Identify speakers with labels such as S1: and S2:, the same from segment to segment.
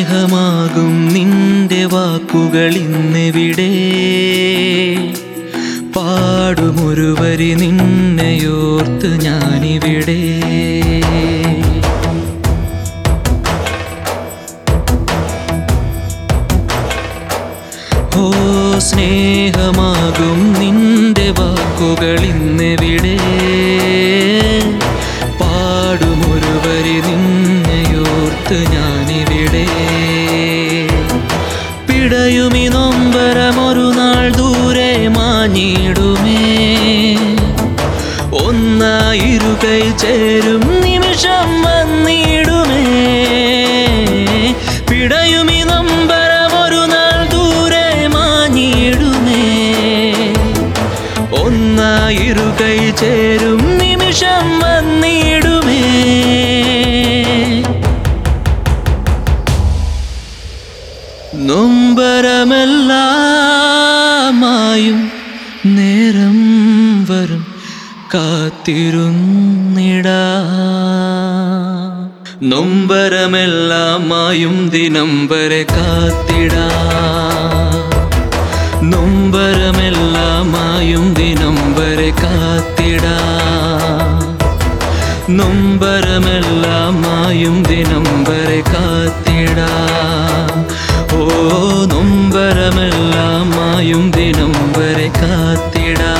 S1: സ്നേഹമാകും നിന്റെ വാക്കുകൾ ഇന്നെവിടെ പാടുമൊരു വരി നിന്നെയോർത്ത് ഞാനിവിടെ ഓ സ്നേഹമാകും നിന്റെ വാക്കുകൾ ഇന്നെവിടെ പാടുമൊരു വരി നിന്നെയോർത്ത് ഞാനിവിടെ പിടയുമി നൊമ്പരമൊരു നാൾ ദൂരെ മാഞ്ഞിടുമേ ഒന്നായിരുകൈ ചേരും നിമിഷം വന്നിടുമേ പിടയുമി നൊമ്പരമൊരു നാൾ ദൂരെ മാഞ്ഞിടുമേ ഒന്നായിരുകൈ ചേരും നിമിഷം വന്നിടുമേ നൊമ്പരമെല്ലാമായും നേരം വരും കാത്തിരുന്നിടാ നൊമ്പരമെല്ലാമായും ദിനം വരെ കാത്തിടാ നൊമ്പരമെല്ലാമായും ദിനം വരെ കാത്തിടാ നൊമ്പരമെല്ലാമായും ദിനം വരെ കാത്തിടാ ഓ നൊമ്പരമെല്ലാമായും ദിനം വരെ കാത്തിടാ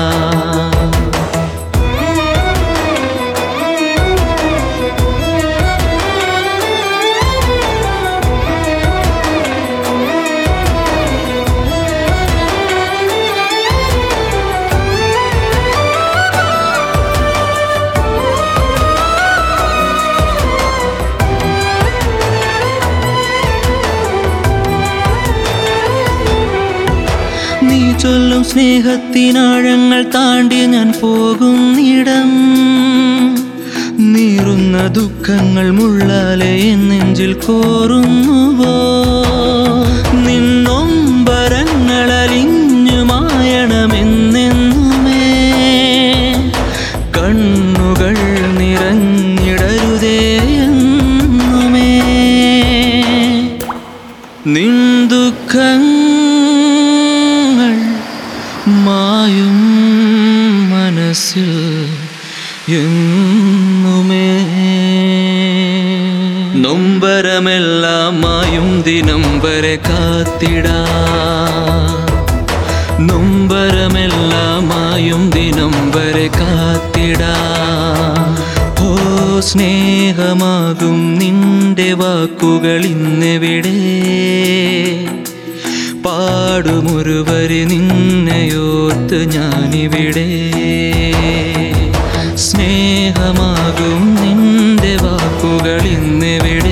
S1: നീ ചൊല്ലും സ്നേഹത്തിനാഴങ്ങൾ താണ്ടി ഞാൻ പോകുന്നിടം നീറുന്ന ദുഃഖങ്ങൾ മുള്ളാലെ എൻ നെഞ്ചിൽ കോറുന്നുവോ നിന്നൊമ്പരങ്ങളലിഞ്ഞു മായണമെന്നെന്നുമേ കണ്ണുകൾ നിറഞ്ഞിടരുതേ എന്നുമേ നിൻ ദുഃഖങ്ങൾ മായും മനസ്സിൽ എന്നുമേ നൊമ്പരമെല്ലാം മായും ദിനം വരെ കാത്തിടാ നൊമ്പരമെല്ലാം മായും ദിനം വരെ കാത്തിടാ ഓ സ്നേഹമാകും നിന്റെ വാക്കുകൾ ഇന്നെവിടെ പാടുമൊരു വരി നിന്നെയോർത്ത് ഞാനിവിടെ സ്നേഹമാകും നിന്റെ വാക്കുകൾ ഇന്നെവിടെ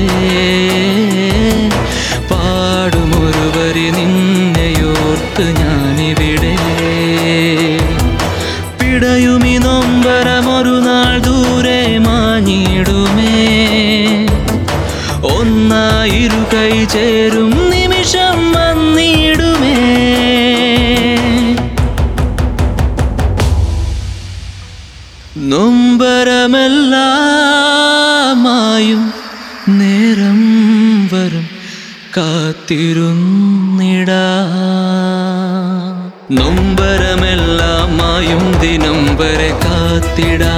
S1: പാടുമൊരു വരി നിന്നെയോർത്ത് ഞാനിവിടെ പിടയുമി നൊമ്പരമൊരു നാൾ ദൂരെ മാഞ്ഞിടുമേ ഒന്നായിരു കൈ ചേരും നിമിഷം വന്നിടുമേ നൊമ്പരമെല്ലാമായും നേരം വരും കാത്തിരുന്നിടാ നൊമ്പരമെല്ലാമായും ദിനം വരെ കാത്തിടാ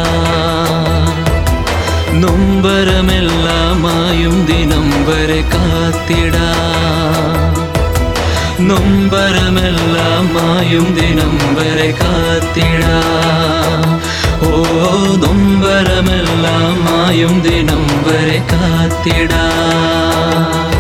S1: നൊമ്പരമെല്ലാമായും ദിനം വരെ കാത്തിടാ നൊമ്പരമെല്ലാമായും ദിനം വരെ കാത്തിടാ ഓ നൊമ്പരമെല്ലാമായും ദിനം വരെ കാത്തിടാ